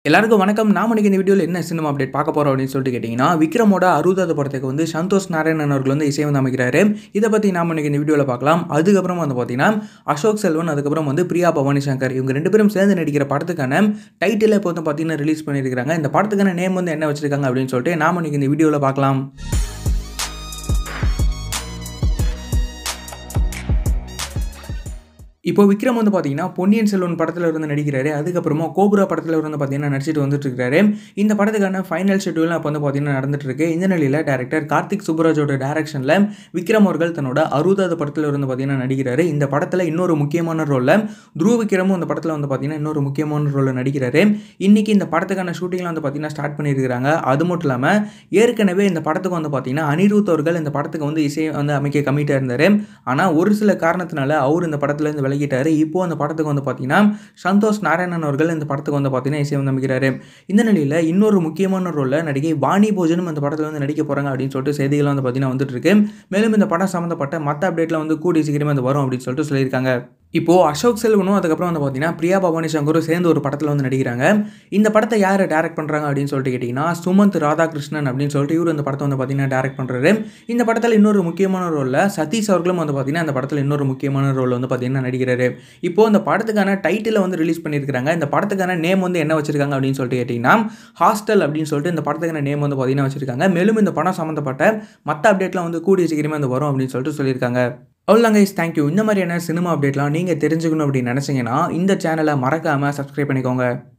எல்லாருக்கும் வணக்கம் நாம இன்னைக்கு இந்த வீடியோவில் என்ன சினிமா அப்டேட் பார்க்க போகிறோம் அப்படின்னு சொல்லிட்டு கேட்டிங்கன்னா விக்ரமோட அறுபதாவது படத்துக்கு வந்து சந்தோஷ் நாராயணன் அவர்கள் வந்து இசை வந்து அமைக்கிறாரு இதை பற்றி நாம இன்னைக்கு இந்த வீடியோவில் பார்க்கலாம் அதுக்கப்புறம் வந்து பார்த்தீங்கன்னா அசோக் செல்வன் அதுக்கப்புறம் வந்து பிரியா பவானி சங்கர் இவங்க ரெண்டு பேரும் சேர்ந்து நடிக்கிற படத்துக்கான டைட்டில் இப்போ வந்து பார்த்தீங்கன்னா ரிலீஸ் பண்ணியிருக்காங்க இந்த படத்துக்கான நேம் வந்து என்ன வச்சிருக்காங்க அப்படின்னு சொல்லிட்டு நாம இன்னைக்கு இந்த வீடியோவில் பார்க்கலாம் இப்போ விக்ரம் வந்து பார்த்தீங்கன்னா பொன்னியின் செல்வன் படத்தில் இருந்து நடிக்கிறாரு அதுக்கப்புறமா கோபுரா படத்தில் இருந்து பார்த்தீங்கன்னா நடிச்சிட்டு வந்துட்டு இருக்காரு இந்த படத்துக்கான ஃபைனல் ஷெட்யூல் அப்போ வந்து பார்த்தீங்கன்னா நடந்துட்டு இருக்கு இந்த நிலையில் டேரக்டர் கார்த்திக் சுப்ராஜோட டேரக்ஷனில் விக்ரம் அவர்கள் தன்னோட அறுபதாவது படத்தில் இருந்து பார்த்தீங்கன்னா நடிக்கிறாரு இந்த படத்தில் இன்னொரு முக்கியமான ரோலில் துருவ விக்ரமும் இந்த படத்தில் வந்து பார்த்தீங்கன்னா இன்னொரு முக்கியமான ரோலில் நடிக்கிறாரு இன்னைக்கு இந்த படத்துக்கான ஷூட்டிங்லாம் வந்து பார்த்தீங்கன்னா ஸ்டார்ட் பண்ணியிருக்காங்க அது மட்டும் இல்லாமல் ஏற்கனவே இந்த படத்துக்கு வந்து பார்த்தீங்கன்னா அனிருத் அவர்கள் இந்த படத்துக்கு வந்து இசை வந்து அமைக்க கமிட்டாக இருந்தார் ஆனால் ஒரு சில காரணத்தினால அவர் இந்த படத்துலேருந்து விலகிட்டாரு இப்போ அந்த படத்துக்கு வந்து பார்த்தீங்கன்னா சந்தோஷ் நாராயணன் அவர்கள் இந்த படத்துக்கு வந்து பார்த்தீங்கன்னா இசை வந்து அமைக்கிறாரு இந்த நிலையில் இன்னொரு முக்கியமான ரோலில் நடிகை வாணி போஜனும் இந்த படத்தில் வந்து நடிக்க போகிறாங்க அப்படின்னு சொல்லிட்டு செய்திகள் வந்து பார்த்தீங்கன்னா வந்துட்டு இருக்கு மேலும் இந்த படம் சம்மந்தப்பட்ட மற்ற அப்டேட்டில் வந்து கூடிய சீக்கிரமே வந்து வரும் அப்படின்னு சொல்லிட்டு சொல்லியிருக்காங்க இப்போது அசோக் செல்வனும் அதுக்கப்புறம் வந்து பார்த்தீங்கன்னா பிரியா பவானி சங்கரும் சேர்ந்து ஒரு படத்தில் வந்து நடிக்கிறாங்க இந்த படத்தை யார் டேரக்ட் பண்ணுறாங்க அப்படின்னு சொல்லிட்டு கேட்டிங்கன்னா சுமந்த் ராதாகிருஷ்ணன் அப்படின்னு சொல்லிட்டு இவர் இந்த படத்தை வந்து பார்த்தீங்கன்னா டேரக்ட் பண்ணுறாரு இந்த படத்தில் இன்னொரு முக்கியமான ரோலில் சதீஷ் அவர்களும் வந்து பார்த்தீங்கன்னா இந்த படத்தில் இன்னொரு முக்கியமான ரோல் வந்து பார்த்தீங்கன்னா நடிக்கிறாரு இப்போது இந்த படத்துக்கான டைட்டிலை வந்து ரிலீஸ் பண்ணியிருக்காங்க இந்த படத்துக்கான நேம் வந்து என்ன வச்சிருக்காங்க அப்படின்னு சொல்லிட்டு கேட்டிங்கன்னா ஹாஸ்டல் அப்படின்னு சொல்லிட்டு இந்த படத்துக்கான நேம் வந்து பார்த்தீங்கன்னா வச்சிருக்காங்க மேலும் இந்த படம் சம்மந்தப்பட்ட மற்ற அப்டேட்லாம் வந்து கூடிய சீக்கிரமே வந்து வரும் அப்படின்னு சொல்லிட்டு சொல்லியிருக்காங்க அவ்வளோதாங்க இஸ் தேங்க்யூ இந்த மாதிரியான சினிமா அப்டேட்லாம் நீங்கள் தெரிஞ்சுக்கணும் அப்படின்னு நினச்சிங்கன்னா இந்த சேனலை மறக்காமல் சப்ஸ்கிரைப் பண்ணிக்கோங்க